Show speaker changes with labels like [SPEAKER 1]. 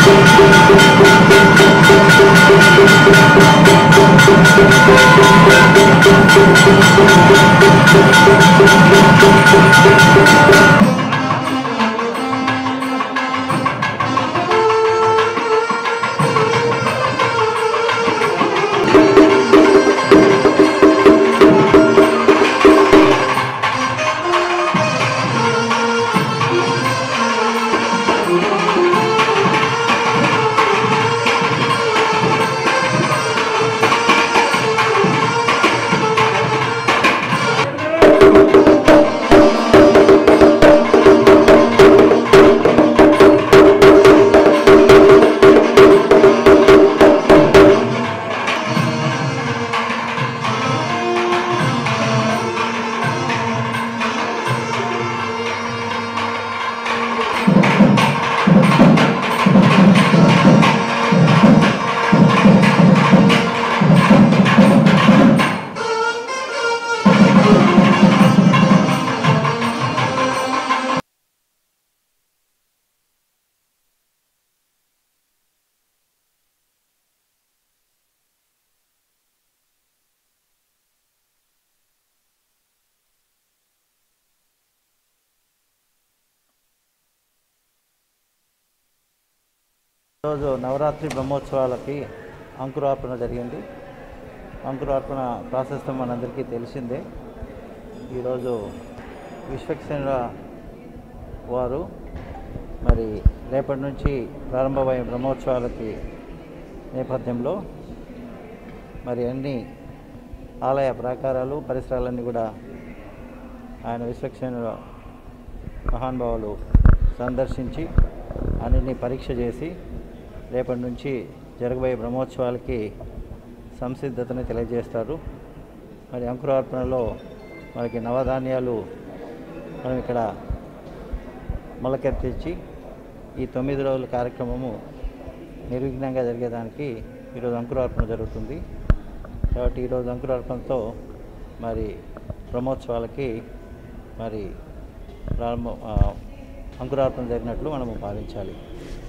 [SPEAKER 1] ఈరోజు నవరాత్రి బ్రహ్మోత్సవాలకి అంకురార్పణ జరిగింది అంకురార్పణ ప్రాసెస్ మనందరికీ తెలిసిందే ఈరోజు విశ్వక్సేన వారు మరి రేపటి నుంచి ప్రారంభమయ్యే బ్రహ్మోత్సవాలకి నేపథ్యంలో మరి అన్ని ఆలయ ప్రాకారాలు పరిసరాలన్నీ కూడా ఆయన విశ్వక్సేన మహానుభావులు సందర్శించి అన్నిటిని పరీక్ష చేసి రేపటి నుంచి జరగబోయే బ్రహ్మోత్సవాలకి సంసిద్ధతని తెలియజేస్తారు మరి అంకురార్పణలో మనకి నవధాన్యాలు మనం ఇక్కడ మొలకెత్తించి ఈ తొమ్మిది రోజుల కార్యక్రమము నిర్విఘ్నంగా జరిగేదానికి ఈరోజు అంకురార్పణ జరుగుతుంది కాబట్టి ఈరోజు అంకురార్పణతో మరి బ్రహ్మోత్సవాలకి మరి ప్రారంభం ఆ, అంకురార్పణ జరిగినట్లు మనము భావించాలి